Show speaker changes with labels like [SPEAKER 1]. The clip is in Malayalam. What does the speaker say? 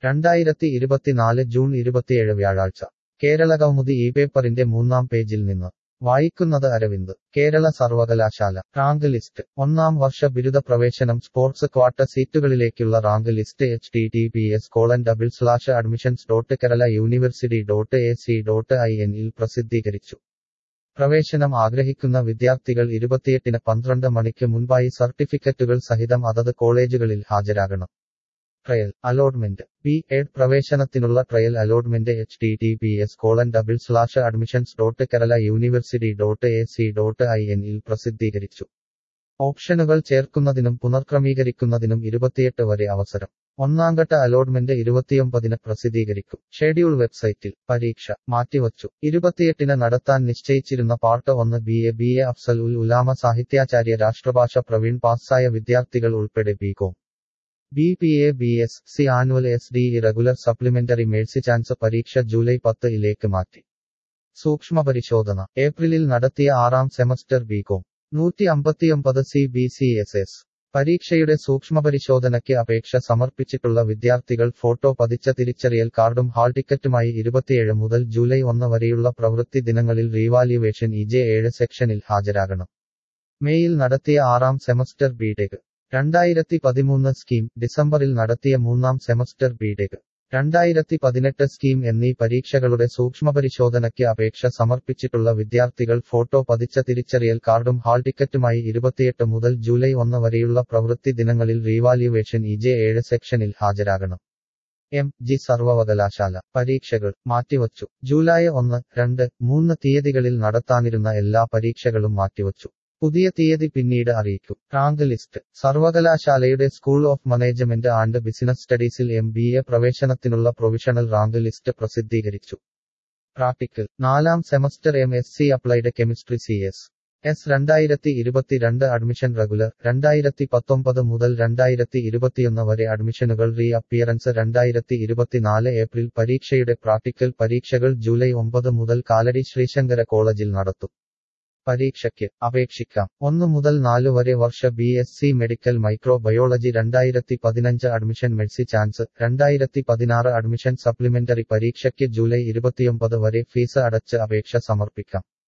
[SPEAKER 1] രണ്ടായിരത്തി ഇരുപത്തിനാല് ജൂൺ ഇരുപത്തിയേഴ് വ്യാഴാഴ്ച കേരളകൗമുദി ഈ പേപ്പറിന്റെ മൂന്നാം പേജിൽ നിന്ന് വായിക്കുന്നത് അരവിന്ദ് കേരള സർവകലാശാല റാങ്ക് ലിസ്റ്റ് ഒന്നാം വർഷ ബിരുദ പ്രവേശനം സ്പോർട്സ് ക്വാട്ട സീറ്റുകളിലേക്കുള്ള rank list H T T P S colon double slash admissions dot Kerala university dot A C dot I N ഇൽ പ്രസിദ്ധീകരിച്ചു പ്രവേശനം ആഗ്രഹിക്കുന്ന വിദ്യാർത്ഥികൾ ഇരുപത്തിയെട്ടിന് പന്ത്രണ്ട് മണിക്ക് മുൻപായി സർട്ടിഫിക്കറ്റുകൾ സഹിതം അതത് കോളേജുകളിൽ ഹാജരാകണം ട്രയൽ അലോട്ട്മെന്റ് ബി എഡ് പ്രവേശനത്തിനുള്ള trial allotment H T T P S colon double slash admissions dot Kerala university dot A C dot I N ഇൽ പ്രസിദ്ധീകരിച്ചു ഓപ്ഷനുകൾ ചേർക്കുന്നതിനും പുനർക്രമീകരിക്കുന്നതിനും ഇരുപത്തിയെട്ട് വരെ അവസരം ഒന്നാംഘട്ട അലോട്ട്മെന്റ് ഇരുപത്തിയൊമ്പതിന് പ്രസിദ്ധീകരിക്കും ഷെഡ്യൂൾ വെബ്സൈറ്റിൽ പരീക്ഷ മാറ്റിവച്ചു ഇരുപത്തിയെട്ടിന് നടത്താൻ നിശ്ചയിച്ചിരുന്ന പാർട്ട് ഒന്ന് B A B A Afzal ul Ulama Sahityacharya Rashtrabhasha Praveen പാസ്സായ വിദ്യാർത്ഥികൾ ഉൾപ്പെടെ BCom B P A B S C annual S D regular supplementary mercy chance പരീക്ഷ ജൂലൈ പത്ത് ഇലേക്ക് മാറ്റി സൂക്ഷ്മ പരിശോധന ഏപ്രിലിൽ നടത്തിയ ആറാം സെമസ്റ്റർ ബികോം നൂറ്റി അമ്പത്തിയൊമ്പത് C B C S S പരീക്ഷയുടെ സൂക്ഷ്മപരിശോധനയ്ക്ക് അപേക്ഷ സമർപ്പിച്ചിട്ടുള്ള വിദ്യാർത്ഥികൾ ഫോട്ടോ പതിച്ച തിരിച്ചറിയൽ കാർഡും ഹാൾ ടിക്കറ്റുമായി ഇരുപത്തിയേഴ് മുതൽ ജൂലൈ ഒന്ന് വരെയുള്ള പ്രവൃത്തി ദിനങ്ങളിൽ റീവാല്യുവേഷൻ ഇജെ ഏഴ് സെക്ഷനിൽ ഹാജരാകണം മേയിൽ നടത്തിയ ആറാം സെമസ്റ്റർ ബിടെക് രണ്ടായിരത്തി പതിമൂന്ന് സ്കീം ഡിസംബറിൽ നടത്തിയ മൂന്നാം സെമസ്റ്റർ ബിടെക് രണ്ടായിരത്തി പതിനെട്ട് സ്കീം എന്നീ പരീക്ഷകളുടെ സൂക്ഷ്മപരിശോധനയ്ക്ക് അപേക്ഷ സമർപ്പിച്ചിട്ടുള്ള വിദ്യാർത്ഥികൾ ഫോട്ടോ പതിച്ച തിരിച്ചറിയൽ കാർഡും ഹാൾ ടിക്കറ്റുമായി ഇരുപത്തിയെട്ട് മുതൽ ജൂലൈ ഒന്ന് വരെയുള്ള പ്രവൃത്തി ദിനങ്ങളിൽ റീവാല്യുവേഷൻ ഇജെ ഏഴ് സെക്ഷനിൽ ഹാജരാകണം എം ജി സർവകലാശാല പരീക്ഷകൾ മാറ്റിവച്ചു ജൂലൈ ഒന്ന് രണ്ട് മൂന്ന് തീയതികളിൽ നടത്താനിരുന്ന എല്ലാ പരീക്ഷകളും മാറ്റിവച്ചു പുതിയ തീയതി പിന്നീട് അറിയിക്കും റാങ്ക് ലിസ്റ്റ് സർവകലാശാലയുടെ school of management and business സ്റ്റഡീസിൽ എം ബി എ പ്രവേശനത്തിനുള്ള പ്രൊവിഷണൽ റാങ്ക് ലിസ്റ്റ് പ്രസിദ്ധീകരിച്ചു പ്രാക്ടിക്കൽ നാലാം semester M S C applied chemistry C S S രണ്ടായിരത്തി ഇരുപത്തിരണ്ട് അഡ്മിഷൻ റെഗുലർ രണ്ടായിരത്തി പത്തൊമ്പത് മുതൽ രണ്ടായിരത്തി ഇരുപത്തിയൊന്ന് വരെ അഡ്മിഷനുകൾ റീ അപ്പിയറൻസ് രണ്ടായിരത്തി ഇരുപത്തിനാല് ഏപ്രിൽ പരീക്ഷയുടെ പ്രാക്ടിക്കൽ പരീക്ഷകൾ ജൂലൈ ഒമ്പത് മുതൽ കാലടി ശ്രീശങ്കര കോളേജിൽ നടത്തും പരീക്ഷയ്ക്ക് അപേക്ഷിക്കാം ഒന്ന് മുതൽ നാല് വരെ വർഷ B S C medical microbiology രണ്ടായിരത്തി പതിനഞ്ച് അഡ്മിഷൻ മെഡ്സി ചാൻസ് രണ്ടായിരത്തി പതിനാറ് അഡ്മിഷൻ സപ്ലിമെന്ററി പരീക്ഷയ്ക്ക് ജൂലൈ ഇരുപത്തിയൊമ്പത് വരെ ഫീസ് അടച്ച് അപേക്ഷ സമർപ്പിക്കാം